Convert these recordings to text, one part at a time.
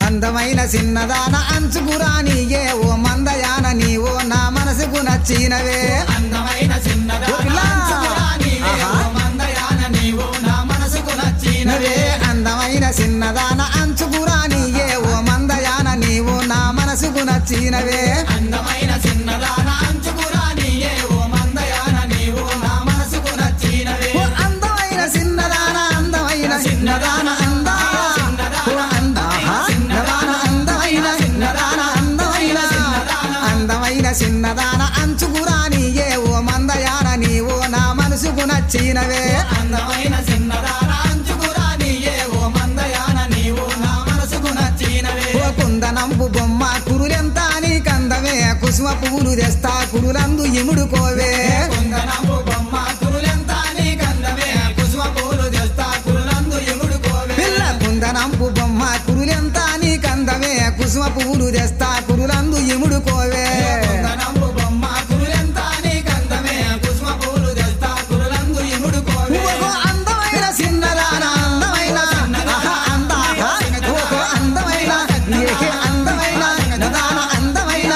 అందమైన చిన్నదాన అంచుకురానియే ఓ మందయాన నీవో నా మనసుకు నచ్చినవే అందమైన చిన్నదాన ఓ పిల్ల. అంచుకురా నీవే, ఆహా. ఓ మందయాన నీవు నా మనసుకు నచ్చినవే నవే అందమైన చిన్నదాన అంచుకురానియే ఓ మందయాన నీవు నా మనసుకు నచ్చినవే అందమైన చిన్నదాన అంచుకురా నీయే ఓ మందయాన నీవు నా మనసుకు నచ్చినవే ఓ అందమైన చిన్నదాన అందమైన చిన్నదాన అందా ఓ అందా చిన్నదాన అందమైన చిన్నదాన అందమైన అందమైన చిన్నదాన అంచుకురానియే ఓ మందయాన నీవు నా మనసుకు నచ్చినవే అందమైన చిన్నదాన అంచుకురా నీయే ఓ మందయాన నీవు నా మనసుకు నచ్చినవే ఓ కుందనంపు బొమ్మ కురులెంత నీ కందమే కుసుమ పువ్వులు తెస్తా కురులందు ఇముడుకోవే కుందనపు బొమ్మ కురులెంత నీ గంధమే కుసుమ పూలు తెస్తా కురులందు ఎముడుకోవే పిల్ల కుందనంపు బొమ్మ కురులెంత నీ కందమే కుసుమ పువ్వులు తెస్తా కురులందు ఇముడుకోవే కుందనపు బొమ్మ కురులెంత నీ గంధమే కుసుమ పూలు తెస్తా కురులందు ఎముడుకోవే ఓహో అందమైన చిన్నదాన అందమైన ఆహా, అంద, ఆహా. ఓహో అందమైన ఏకే అందమైన నదాన అందమైన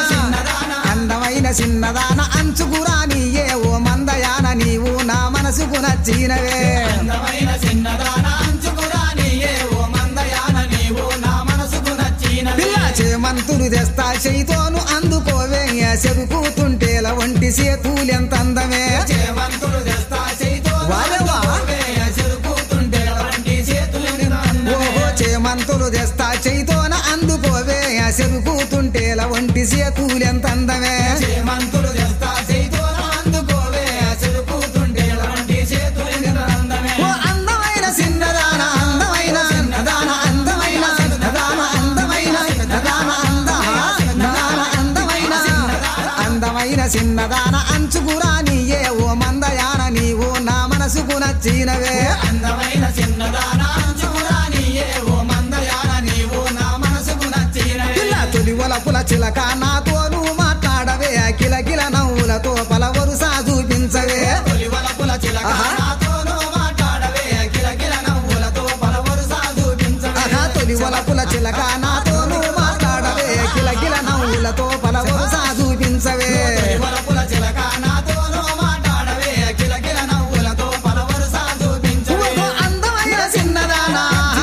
అందమైన చిన్నదాన అంచుకురాని ఏ ఓ మందయాన నీవు నా మనసుకు నచ్చినవే అందమైన చిన్నదాన అంచుకురా నీయే ఓ మందయాన నీవు నా మనసుకు నచ్చినవే పిల్ల చేమంతులు తెస్తా చేయితోను అందుకోవే చెరుకుతుంటేల వంటి సేతులెంత అందమే చేవంతులు తెస్తా చేయితో వారేవా? చెరుకుతుంటే వంటి చేతులు ఓహో చేమంతులు తెస్తా చేయితోన అందుకోవే చెరుకుతుంటేల వంటి సేతులెంత అందమే చేమంతులు తెస్తా చేయితో అందుకోవే చెరుకుతుంటే వంటి చేతులు అందమే ఓ అందమైన చిన్నదాన అందమైన చిన్నదాన అందమైన చిన్నదాన అందమైన చిన్నదాన అంద చిన్నదాన అందమైన అందమైన చిన్నదాన అంచుకురాని ఏ ఓ మందయాన నీవు నా మనసుకు నచ్చినవే అందమైన చిన్నదాన అంచుకురా నీయే ఓ మందయాన నీవు నా మనసుకు నచ్చినవే పిల్ల తొలి ఒలపుల చిలక నాతోను మాట్లాడవే కిలకిల నవ్వులతో పలవరుసా చూపించవే తొలి వలపుల చిలక ఆహా. నాతోనూ మాట్లాడవే కిలకిల నవ్వులతో పలవరుస చూపించవే ఆహా తొలి ఒలపుల చిలక నాతోను మాట్లాడవే కిలకిల నవ్వులతో పలవరుసా చూపించవే తొలి వలపుల చిలక నాతోనూ మాట్లాడవే కిలకిల నవ్వులతో పలవరుస చూపించవే ఓ అందమైన చిన్నదాన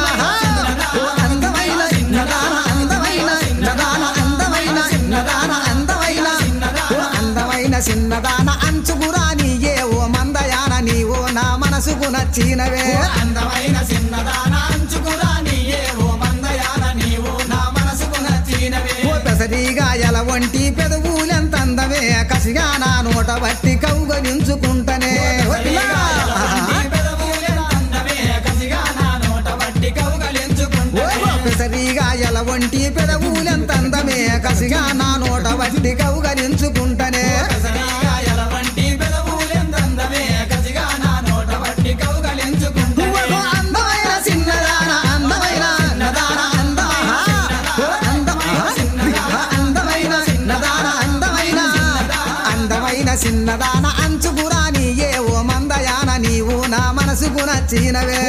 ఓ అందమైన చిన్నదాన అందమైన చిన్నదాన అందమైన చిన్నదాన అందమైన ఓ అందమైన చిన్నదాన అంచుకురాని ఏ ఓ మందయాన నీవో నా మనసుకు నచ్చినవే అందమైన చిన్నదాన అంచుకురా నీయే ఓ మందయాన నీవు నా మనసుకు నచ్చినవే ఓ పెసరిగా ఎల వంటి పెదవులెంత అందమే కసిగా నా నోట బట్టి కౌగలించుకుంటనే ఓ పిల్ల. ఓ పెసరిగా ఎల వంటి పెదవులెంత అందమే కసిగా నా నోట బట్టి కౌగలించుకుంటనే ఓ అందమైన చిన్నదాన అందమైన చిన్నదాన అందమా ఓ అందమైన అందమైన చిన్నదాన అందమైన అందమైన చిన్నదాన అంచుకురాని ఏ ఓ మందయాన నీవు నా మనసుకు నచ్చినవే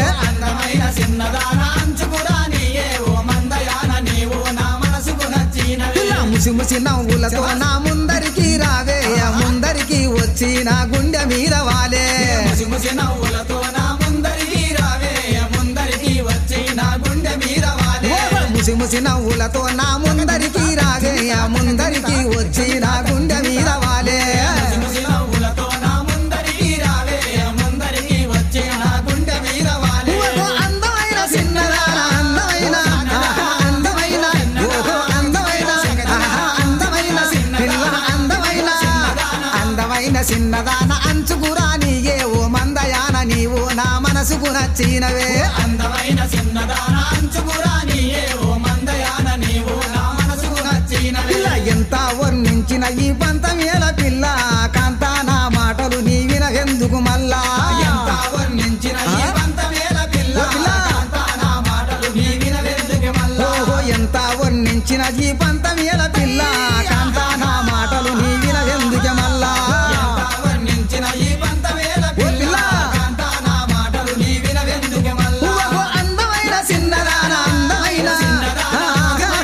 పిల్ల ముసి ముసి నవ్వులతో నా ముందరికి రావే ముందరికి వచ్చి నా గుండె మీద వాలే నవ్వులతో నా ముందరికి రావే ముందరికి వచ్చి నా గుండె మీద వాలే ఓ ముసి ముసి నవ్వులతో నా ముందరికి రావే ముందరికి వచ్చి నా గుండె మీద వాలే ముసి నవ్వులతో నా ముందరికి రావే ముందరికి వచ్చి నా గుండె మీద వాలే ఓహో అందమైన చిన్నదాన అందమైన ఆహా, అందమైన ఓహో అందమైన ఆహా, అందమైన పిల్ల అందమైన అందమైన చిన్నదాన అంచుకురాని ఏ ఓ మందయాన నీవు నా మనసుకు నచ్చినవే అందమైన చిన్నదాన అంచుకురా నీయే ఓ మందయాన నీవు నా మనసుకు నచ్చినవే పిల్ల ఎంత వర్ణించిన ఈ పంతమేల పిల్ల కాంతా నా మాటలు నీ వినవెందుకు మళ్ళా ఎంత వర్ణించిన ఈ పంతవేల పిల్ల ఓ పిల్ల. కాంతా నా మాటలు నీ వినవెందుకు మళ్ళా ఓహో ఎంత వర్ణించిన ఈ పంతమేల పిల్ల కాంతా నా మాటలు నీ వినవెందుకు మళ్ళా ఎంత వర్ణించిన ఈ పంతవేల ఓ పిల్ల పిల్ల. కాంతా నా మాటలు నీ వినవెందుకు మళ్ళా ఓహో అందమైన చిన్నదాన అందమైన ఆగా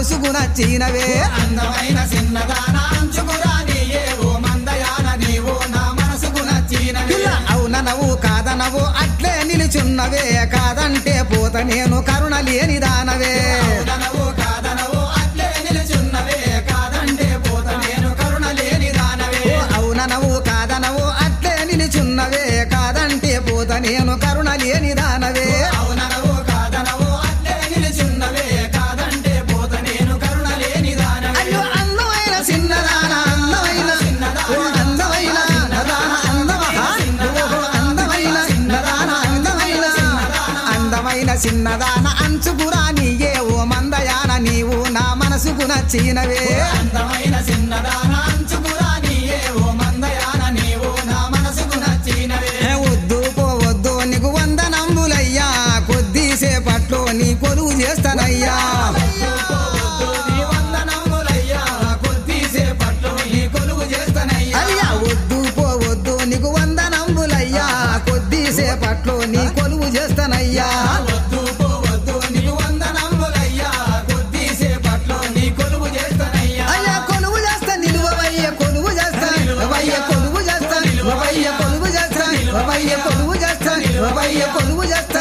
మనసుకు నచ్చినవే అందమైన చిన్నదాన అంచుకురానియే ఓ మందయాన నీవు నా మనసుకు నచ్చినవి పిల్ల అవుననవు కాదనవు అట్లే నిలుచున్నవే కాదంటే పోత నేను కరుణ లేని దానవే అవుననవు కాదనవు అట్లే నిలుచున్నవే కాదంటే పోత నేను కరుణ లేని దానవే ఓ అవుననవు కాదనవు అట్లే నిలుచున్నవే కాదంటే పోత నేను కరుణ లేని దానవే అవుననవు కాదనవు అట్లే నిలుచున్నవే కాదంటే పోత నేను కరుణ లేని దానవే అయ్యో అందమైన చిన్నదాన అందమైన ఓ అందమైన నదాన అందమహ ఓహో అందమైన చిన్నదాన అందమైన అందమైన చిన్నదాన అంచుకురా నీయే ఓ మందయాన నీవు నా మనసుకు నచ్చినవే అందమైన చిన్నదాన అంచుకురానియే ఓ మందయాన నీవు నా మనసుకు నచ్చినవే ఏ వద్దు పోవద్దు నీకు వంద నంబులయ్యా కొద్దిసేపట్లో నీ కొలువు చేస్తానయ్యా పోవద్దు నీ వందనములయ్యా కొద్దిసేపట్లో నీ కొలువు చేస్తానయ్యా అయ్యా వద్దు పోవద్దు నీకు వంద నంబులయ్యా కొద్దిసేపట్లో నీ కొలువు చేస్తానయ్యా వద్దు పోవద్దు నీ వందనములయ్యా కొద్దిసేపట్లో నీ కొలువు చేస్తానయ్యా అయ్యా కొలువు చేస్తా నిలువవయ్య కొలువు చేస్తా వయ్య కొలువు చేస్తా వయ్య కొలువు చేస్తా వయ్య కొలువు చేస్తా వయ్య కొలువు చేస్తా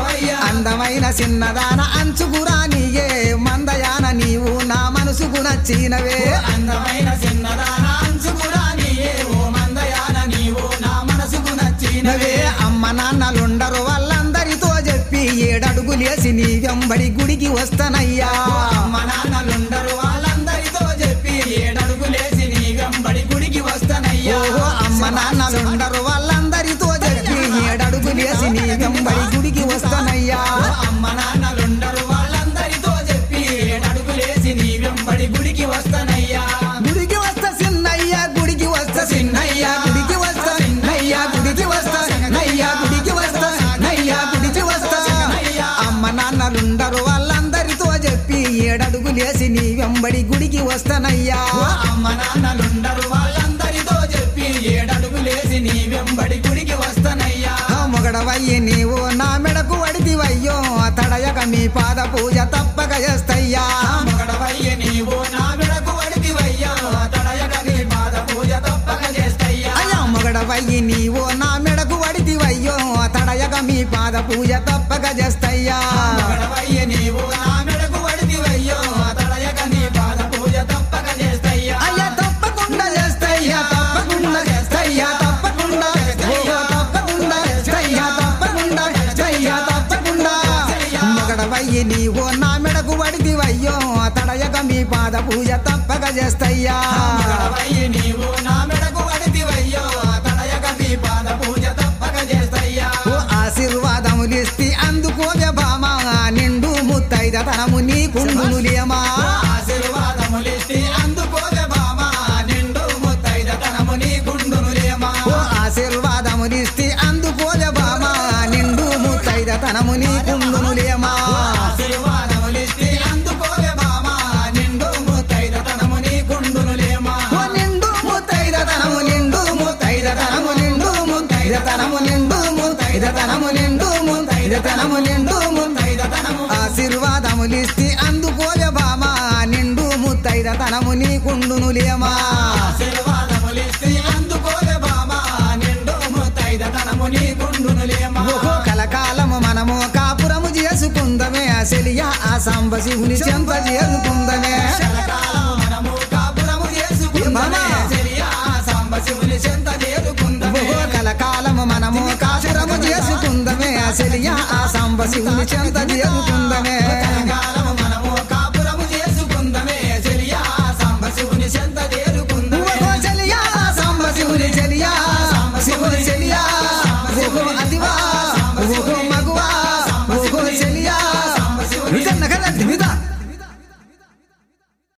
అందమైన చిన్నదాన అంచుకురా నీయే మందయాన నీవు నా మనసుకు నచ్చినవే అందమైన చిన్నదాన అంచుకురానియే ఓ మందయాన నీవు నా మనసుకు నచ్చినవే నవే అమ్మ నాన్నలుండరు వాళ్ళందరితో చెప్పి ఏడడుగులేసి నీ వెంబడి గుడికి వస్తానయ్యా అమ్మ నాన్నలుండరు వాళ్ళందరితో చెప్పి ఏడడుగులేసి నీ వెంబడి గుడికి వస్తానయ్యా ఓహో అమ్మ నాన్నలుండరు వాళ్ళందరితో చెప్పి ఏడడుగులేసి నీ వెంబడి గుడికి వస్తానయ్యా అమ్మ నాన్నలుండరు వాళ్ళందరితో చెప్పి ఏడడుగులేసి నీ వెంబడి గుడికి వస్తానయ్యా గుడికి వస్తా సిన్నయ్య గుడికి వస్తా సిన్నయ్య గుడికి వస్తా నయ్య గుడికి వస్తా నయ్య గుడికి వస్తా నయ్య గుడికి వస్తా అమ్మ నాన్నలుండరు వాళ్ళందరితో చెప్పి ఏడడుగులేసి నీ వెంబడి గుడికి వస్తానయ్యా అమ్మ నాన్నలుండరు వాళ్ళందరితో చెప్పి ఏడడుగులేసి నీ వెంబడి గుడికి వస్తానయ్యా ఆ మొగడవయ్యి నీవు నా మెడకు వడిదివయ్యో తడయక మీ పాద పూజ తప్పక చేస్తయ్యా మొగడవయ్య నీవు నా విడకు వడితివయ్యా తడయక నీ పాద పూజ తప్పక చేస్తయ్యా అయ్యా మొగడవయ్యి నీవు నా మెడకు వడిదివయ్యో తడయక మీ పాద పూజ తప్పక చేస్తయ్యా మొగడవయ్య నీవు నా విడకు వడితివయ్యో తడయక నీ పాద పూజ తప్పక చేస్తయ్యా అయ్యా తప్పకుండా చేస్తయ్యా తప్పకుండా చేస్తయ్యా తప్పకుండా ఓహో తప్పకుండా చేస్తయ్యా తప్పకుండా చేస్తయ్యా తప్పకుండా మొగడవయ్యి నీవు నా మెడకు వడిదివయ్యో తడయక మీ పాద పూజ తప్పక చేస్తయ్యా మొగడవయ్య నీవు నా విడకు వడితివయ్యో తడయక నీ పాద పూజ తప్పక చేస్తయ్యా ఓ ఆశీర్వాదములిస్తి అందుకోవే బామా నిండు ముత్తైద తనము నీ కుంగునులేమా ఆశీర్వాదములిస్తి అందుకోవే బామా నిండు ముత్తైద తనము నీ గుండునులేమా ఓ ఆశీర్వాదములిస్తి అందుకోవే బామా నిండు ముత్తైద తనము నీ కుంగునులేమా ఆశీర్వాదములిస్తి అందుకోవే బామా నిండు ముత్తైద తనము నీ గుండునులేమా ఓ నిండు ముత్తైద తనము నిండు ముత్తైద తనము నిండు ముత్తైద తనము నిండు ముత్తైద తనము నిండు ముత్తైద తనము నిండు ముత్తైద తనము ఆశీర్వాదములిస్తి అందుకోవే బామా నిండు ముత్తైద తనము నీ కుండునులేమా ఆశీర్వాదములిస్తి అందుకోవే బామా నిండు ముత్తైద తనము నీ గుండునులేమా ఓహో కలకాలము మనము కాపురము చేసుకుందమే అసలియా ఆ సాంబ శివుని చెంత చేసుకుందమే శరకాలం మనము కాపురము చేసుకుందామే ఏమన్నా? చెలియా సాంబశివుని చెంత చేరుకుందామే ఓహో కలకాలము మనము కాపురము చేసుకుందమే అసలియా ఆ సాంబ శివుని చెంత చేసుకుందమే కలకాలం